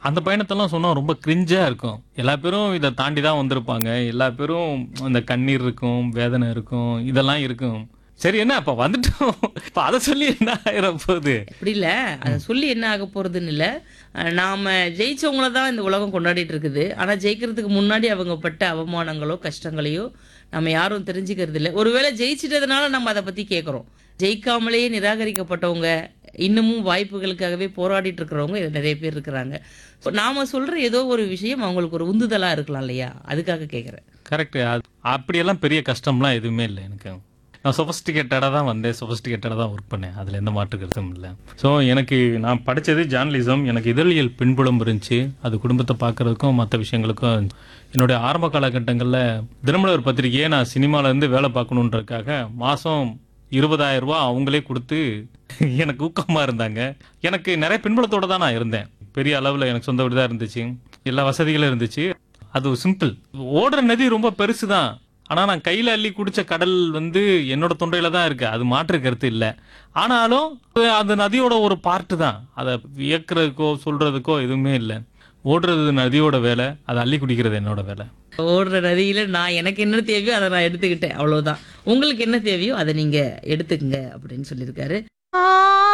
அந்த பயணத்தெல்லாம் சொன்னா ரொம்ப கிரிஞ்சா இருக்கும் எல்லா பேரும் இதை தாண்டி தான் வந்திருப்பாங்க எல்லா பேரும் அந்த கண்ணீர் இருக்கும் வேதனை இருக்கும் இதெல்லாம் இருக்கும் சரி என்ன அப்ப வந்துட்டோம் இப்ப அதை சொல்லி என்ன ஆயிர போகுது அப்படி இல்ல அதை சொல்லி என்ன ஆக போறதுன்னு இல்ல அஹ் நாம ஜெயிச்சவங்கள தான் இந்த உலகம் கொண்டாடிட்டு இருக்குது ஆனா ஜெயிக்கிறதுக்கு முன்னாடி அவங்க பட்ட அவமானங்களோ கஷ்டங்களையோ நம்ம யாரும் தெரிஞ்சுக்கிறது இல்லை ஒருவேளை ஜெயிச்சிட்டதுனால நம்ம அதை பத்தி கேட்குறோம் ஜெயிக்காமலேயே நிராகரிக்கப்பட்டவங்க இன்னமும் வாய்ப்புகளுக்காகவே போராடிட்டு இருக்கிறவங்க இது நிறைய பேர் இருக்கிறாங்க So, நாம சொல்ற ஏதோ ஒரு விஷயம் அவங்களுக்கு ஒரு உந்துதலா இருக்கலாம் இல்லையா அதுக்காக கேட்குறேன் கரெக்ட் அப்படியெல்லாம் பெரிய கஷ்டம்லாம் எதுவுமே இல்லை எனக்கு நான் சொபஸ்டிகேட்டடாக தான் வந்தேன் சொபஸ்டிகேட்டடாக தான் ஒர்க் பண்ணேன் அதில் எந்த மாற்று கருத்தும் இல்லை ஸோ எனக்கு நான் படித்தது ஜேர்னலிசம் எனக்கு இதழியல் பின்புலம் இருந்துச்சு அது குடும்பத்தை பார்க்கறதுக்கும் மற்ற விஷயங்களுக்கும் என்னுடைய ஆரம்ப காலகட்டங்களில் தினமலர் பத்திரிகையை நான் சினிமாலேருந்து வேலை பார்க்கணுன்றதுக்காக மாதம் இருபதாயிரம் ரூபாய் அவங்களே கொடுத்து எனக்கு ஊக்கமாக இருந்தாங்க எனக்கு நிறைய பின்புலத்தோட தான் நான் இருந்தேன் பெரிய அளவில் எனக்கு சொந்த வீடு தான் இருந்துச்சு எல்லா வசதிகளும் இருந்துச்சு அது சிம்பிள் ஓடுற நதி ரொம்ப பெருசு தான் ஆனா நான் கையில அள்ளி குடிச்ச கடல் வந்து என்னோட தொண்டையில தான் இருக்கு அது மாற்று கருத்து இல்ல ஆனாலும் அது அந்த நதியோட ஒரு பார்ட்டு தான் அதை வியக்கிறதுக்கோ சொல்றதுக்கோ எதுவுமே இல்லை ஓடுறது நதியோட வேலை அதை அள்ளி குடிக்கிறது என்னோட வேலை ஓடுற நதியில நான் எனக்கு என்ன தேவையோ அதை நான் எடுத்துக்கிட்டேன் அவ்வளவுதான் உங்களுக்கு என்ன தேவையோ அதை நீங்க எடுத்துக்கங்க அப்படின்னு சொல்லியிருக்காரு ஆ